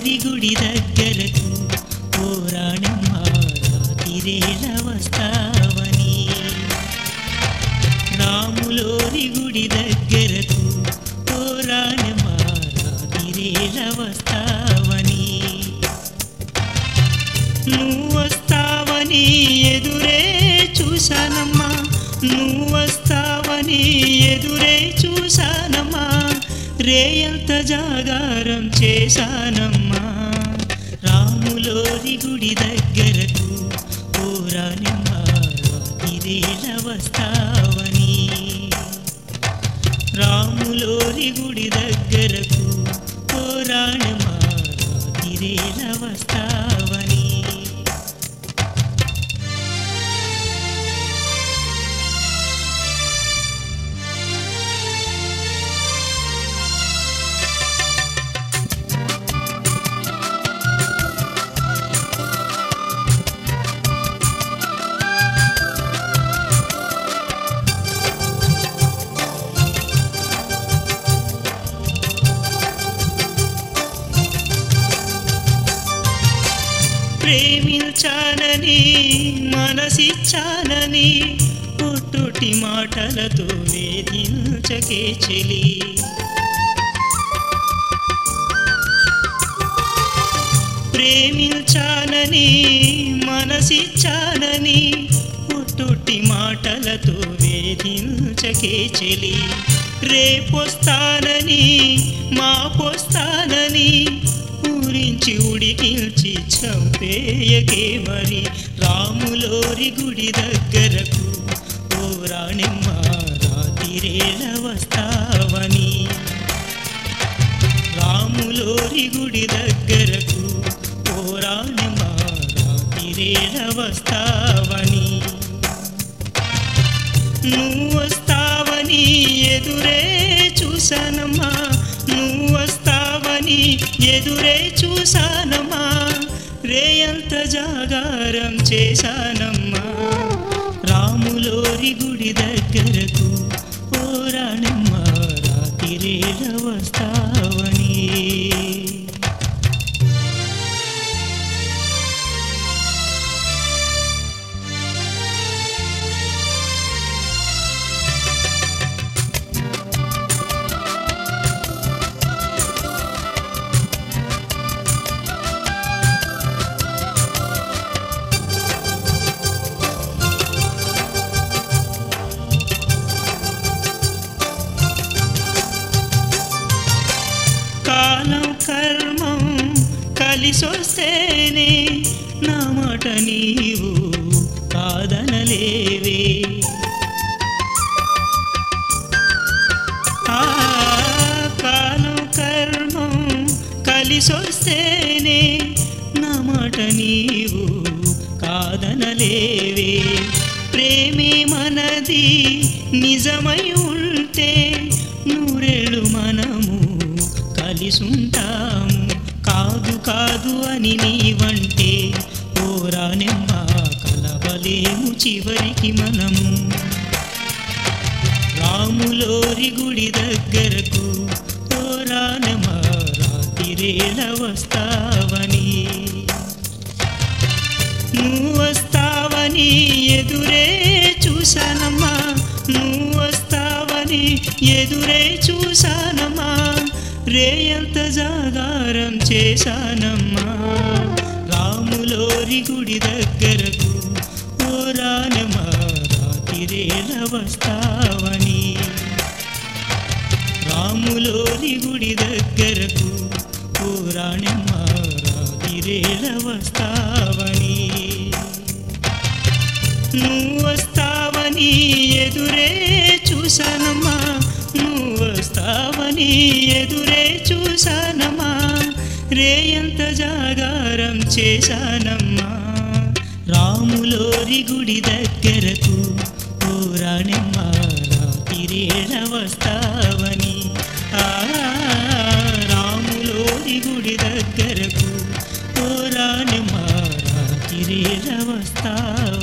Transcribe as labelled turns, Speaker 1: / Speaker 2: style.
Speaker 1: రాములోరి గుడి దగ్గరకు పోరాణమ్మ రాతిరేళ వస్తావని రాములోరి గుడి దగ్గరకు పోరాణమ్మ రాతిరేళ వస్తావని నువ్వు వస్తావని ఎదురే చూశానమ్మా నువ్వు వస్తావని ఎదురే చూశానమ్మా రేయంత జాగారం చేశానమ్మా రాములోరి గుడి దగ్గరకు పోరానమ్మా రాతిరేళ వస్తావని రాములోరి గుడి దగ్గరకు పోరాణమా రాతిరేళ వస్తావని ప్రేమించానని మనసిచ్చానని పుట్టుటి మాటలతో వేధించకే చెలి ప్రేమించానని మనసిచ్చానని పుట్టుటి మాటలతో వేధించకే చెలి రేపొస్తానని మాపొస్తానని ఊరించి ఉడికిల్చి చంపేయకే మరి రాములోరి గుడి దగ్గరకు ఓ రాణిమ్మ రాతిరేళ వస్తావని రాములోరి గుడి దగ్గరకు ఓ రాణిమ్మ రాతిరేళ వస్తావని నువ్వు వస్తావని ఎదురే చూశానమ్మా నువ్వు వస్తావని ఎదురే చూశానమ్మా రేయంత జాగారం చేశానమ్మా రాములోరి గుడి దగ్గరకు పోరాణమ్మ రాతిరేళ వస్తావని కాలం కర్మం కలిసొస్తేనే నా మాట నీవు కాదనలేవే ఆ కాలం కర్మం కలిసొస్తేనే నా మాట నీవు కాదనలేవే ప్రేమే మనది నిజమై ఉంటే నూరేళ్ళు మనము కలిసుంటాము కాదు కాదు అని నీవంటే ఓరానెమ్మ కలవలేము చివరికి మనము రాములోరి గుడి దగ్గరకు ఓరానమ్మ రాతిరేళ వస్తావని నువ్వు వస్తావని ఎదురే చూశానమ్మా నువ్వు వస్తావని ఎదురే చూశానమ్మా రేయంత జాగారం చేశానమ్మా రాములోరి గుడి దగ్గరకు ఓ రానమ్మా రాతిరేళ వస్తావని రాములోరి గుడి దగ్గరకు ఓ రాణమ్మ రాతిరేళ వస్తావని నువ్వు వస్తావని ఎదురే చూశానమ్మా నువ్వు వస్తావని ఎదురే చూశానమ్మా రేయంత జాగారం చేశానమ్మా రాములోరి గుడి దగ్గరకు ఓ రాణమ్మ రాతిరేళ వస్తావని ఆ రాములోరి గుడి దగ్గరకు ఓ రాణమ్మ రాతిరేళ వస్తావని